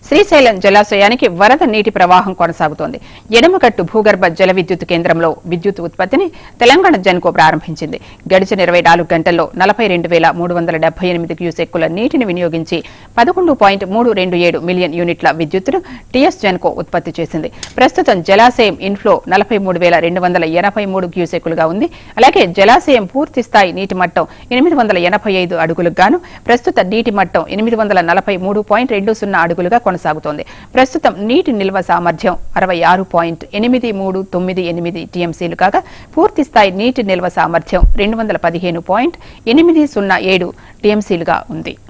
శ్రీశైలం జలాశయానికి వరద నీటి ప్రవాహం కొనసాగుతోంది ఎడమగట్టు భూగర్భ జల విద్యుత్ కేంద్రంలో విద్యుత్ ఉత్పత్తిని తెలంగాణ జెన్కో ప్రారంభించింది గడిచిన ఇరవై నాలుగు గంటల్లో నలభై రెండు వేల మూడు వందల డెబ్బై ఎనిమిది క్యూసెక్కుల నీటిని వినియోగించి పదకొండు పాయింట్ మూడు రెండు ఏడు మిలియన్ యూనిట్ల విద్యుత్తును టీఎస్ జెన్కో ఉత్పత్తి చేసింది ప్రస్తుతం జలాశయం ఇన్ఫ్లో నలభై మూడు వేల రెండు వందల ఎనభై మూడు క్యూసెక్కులుగా ఉంది అలాగే జలాశయం పూర్తి స్థాయి నీటి మట్టం ఎనిమిది వందల ఎనభై ఐదు అడుగులకు గాను ప్రస్తుత నీటి మట్టం ఎనిమిది వందల నలభై మూడు పాయింట్ రెండు సున్నా అడుగులుగా కొనసాగుతోంది ప్రస్తుతం నీటి నిల్వ సామర్థ్యం అరవై ఆరు పాయింట్ ఎనిమిది మూడు తొమ్మిది ఎనిమిది టీఎంసీలు కాగా పూర్తి స్థాయి నీటి నిల్వ సామర్థ్యం రెండు వందల పదిహేను పాయింట్ ఎనిమిది సున్నా ఏడు టీఎంసీలుగా ఉంది